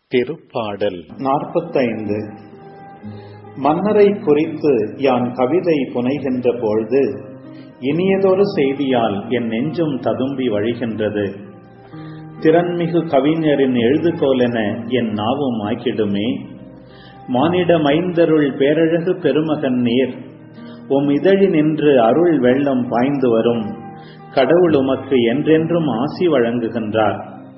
திருப்பாடல் நாற்பத்தைந்து மன்னரை குறித்து யான் கவிதை புனைகின்ற பொழுது இனியதொரு செய்தியால் என் நெஞ்சும் ததும்பி வழிகின்றது திறன்மிகு கவிஞரின் எழுதுகோலென என் நாவும் ஆக்கிடுமே மானிட மைந்தருள் பேரழகு பெருமகன் நீர் உம் இதழி நின்று அருள் வெள்ளம் பாய்ந்து வரும் கடவுள் உமக்கு என்றென்றும் ஆசி வழங்குகின்றார்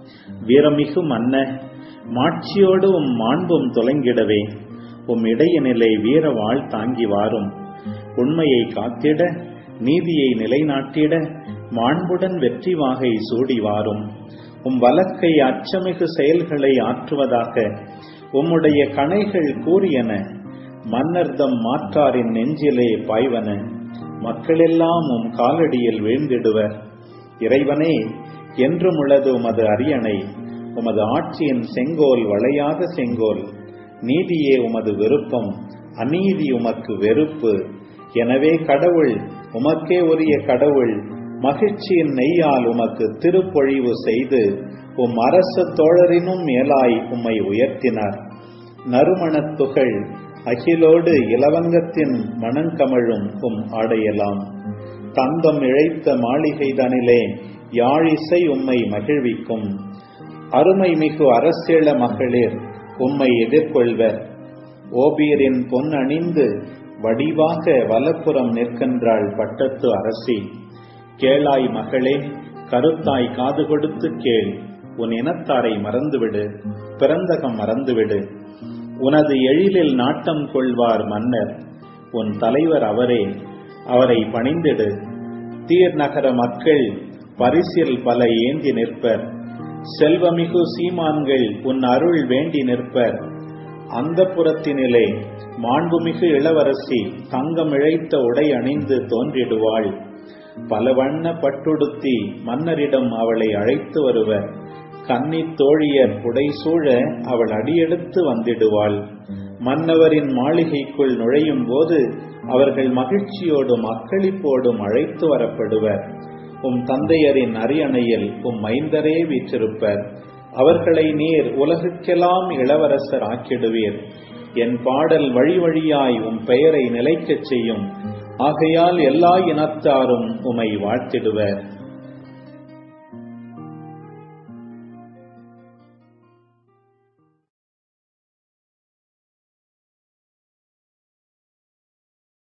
வீரமிகு மன்ன மாட்சியோடு உம் மாண்பும் தொலைங்கிடவே உம் இடையநிலை வீர வாழ் தாங்கி வாரும் உண்மையை காத்திட நீதியை நிலைநாட்டிட மாண்புடன் வெற்றி வாகை சூடி வாரும் உம் வலக்கை அச்சமிகு செயல்களை ஆற்றுவதாக உம்முடைய கணைகள் கூறியன மன்னர்தம் மாற்றாரின் நெஞ்சிலே பாய்வன மக்களெல்லாம் உம் காலடியில் வீழ்ந்திடுவர் இறைவனே என்றும் உள்ளது உமது அரியணை உமது ஆட்சியின் செங்கோல் வளையாத செங்கோல் நீதியே உமது விருப்பம் அநீதி உமக்கு வெறுப்பு எனவே கடவுள் உமக்கே உரிய கடவுள் மகிழ்ச்சியின் நெய்யால் உமக்கு திருப்பொழிவு செய்து உம் அரச தோழரினும் மேலாய் உம்மை உயர்த்தினார் நறுமணத் துகள் அகிலோடு இலவங்கத்தின் மணங்கமழும் உம் ஆடையலாம் தந்தம் இழைத்த மாளிகைதனிலே யாழிசை உம்மை மகிழ்விக்கும் அருமை மிகு அரசேள மகளிர் உம்மை எதிர்கொள்வர் ஓபியரின் பொன் அணிந்து வடிவாக வலப்புறம் நிற்கின்றாள் பட்டத்து அரசி கேளாய் மகளே கருத்தாய் காது கொடுத்து கேள் உன் இனத்தாரை மறந்துவிடு பிறந்தகம் மறந்துவிடு உனது எழிலில் நாட்டம் கொள்வார் மன்னர் உன் தலைவர் அவரே அவரை பணிந்திடு தீர் நகர மக்கள் பரிசில் பல ஏந்தி நிற்பர் செல்வமிகு சீமான்கள் உன் அருள் வேண்டி நிற்பர் அந்த புறத்தினிலே மாண்புமிகு இளவரசி தங்கம் இழைத்த உடை அணிந்து தோன்றிடுவாள் பல வண்ண பட்டுடுத்தி மன்னரிடம் அவளை அழைத்து வருவர் கன்னி தோழியர் புடைசூழ அவள் அடியெடுத்து வந்திடுவாள் மன்னவரின் மாளிகைக்குள் நுழையும் போது அவர்கள் மகிழ்ச்சியோடும் அக்களிப்போடும் அழைத்து வரப்படுவர் உம் தந்தையரின் அரியணையில் உம் மைந்தரே வீற்றிருப்பர் அவர்களை நீர் உலகுக்கெல்லாம் இளவரசர் ஆக்கிடுவீர் என் பாடல் வழி வழியாய் உம் பெயரை நிலைக்கச் செய்யும் ஆகையால் எல்லா இனத்தாரும் உமை வாழ்த்திடுவர்